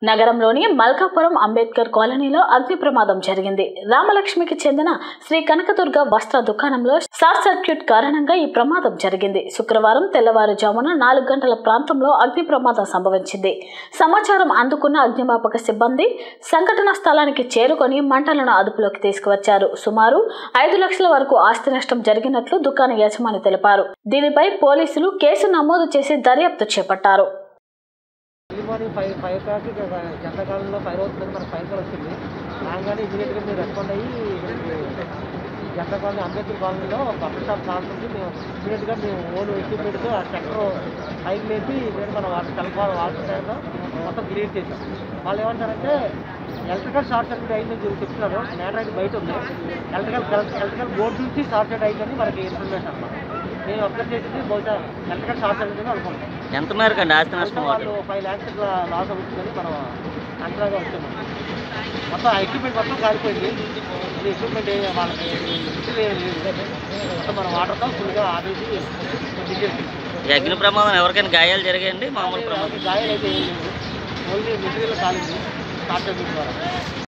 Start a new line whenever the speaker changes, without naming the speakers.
నగరంలోని మల్కాపురం అంబేద్కర్ కాలనీలో అగ్ని ప్రమాదం జరిగింది రామలక్ష్మికి చెందిన శ్రీ కనకదుర్గ వస్త్ర దుకాణంలో షార్ట్ సర్క్యూట్ కారణంగా ఈ ప్రమాదం జరిగింది శుక్రవారం తెల్లవారుజామున నాలుగు గంటల ప్రాంతంలో అగ్ని ప్రమాదం సంభవించింది సమాచారం అందుకున్న అగ్నిమాపక సిబ్బంది సంఘటన స్థలానికి చేరుకొని మంటలను అదుపులోకి తీసుకువచ్చారు సుమారు ఐదు లక్షల వరకు ఆస్తి నష్టం జరిగినట్లు దుకాణ యజమాని తెలిపారు దీనిపై పోలీసులు కేసు నమోదు చేసి దర్యాప్తు చేపట్టారు
ఎర్లీ మార్నింగ్ ఫైవ్ ఫైవ్ కాకి జంతకాలంలో ఫైర్ అవుతుందని మనకు ఫైవ్ కాల్ వచ్చింది రాగానే ఇమీడియట్గా మీరు రెస్పాండ్ అయ్యి జంత కాలనీ అంబేద్కర్ కాలనీలో బట్టల షాప్ కాల్సింది మేము ఇమీడియట్గా మేము ఓన్ ఎక్విప్మెంట్తో ఆ సెక్టర్ పైకి లేపి నేను మన వాటర్ కలపాల వాటర్ ట్యాంక్లో మొత్తం క్లియర్ చేసాం వాళ్ళు ఏమంటారంటే ఎలక్ట్రికల్ షార్ట్ సర్క్యూట్ అయిందని చెప్పి చెప్తున్నారు నేటర్ అయితే బయట ఉంది ఎలక్ట్రికల్ ఎలక్ట్రికల్ బోర్డు నుంచి షార్ట్ సర్క్యూట్ అయిందని మనకి ఇన్ఫర్మేషన్ అన్నమాట నేను అబ్జర్వ్ చేసింది బహుశా ఎలక్ట్రికల్ షార్ట్ సర్క్యూట్ అని అనుకుంటున్నాను
ఎంత మేరకు అండి ఆస్తి నష్టం
వాళ్ళు ఫైవ్ ల్యాక్స్ ఇట్లా లాస్ అవుతుందని మనం అంచనాగా వచ్చాము మొత్తం ఆ ఎక్విప్మెంట్ మొత్తం కాలిపోయింది ఇది ఎక్విప్మెంట్ ఏ- వాళ్ళకి ఇల్లు ఏం లేదు మొత్తం మనం వాటర్తో ఫుల్గా ఆడేసి డీటెయిల్స్
ఈ అగ్ని ప్రమాదం ఎవరికైనా గాయాలు జరిగాయండి మామూలు ప్రమాదం
గాయాలు అయితే ఏం లేదు ఓన్లీ మెటీరియల్ కాలింది షార్ట్ సర్క్యూట్ ద్వారా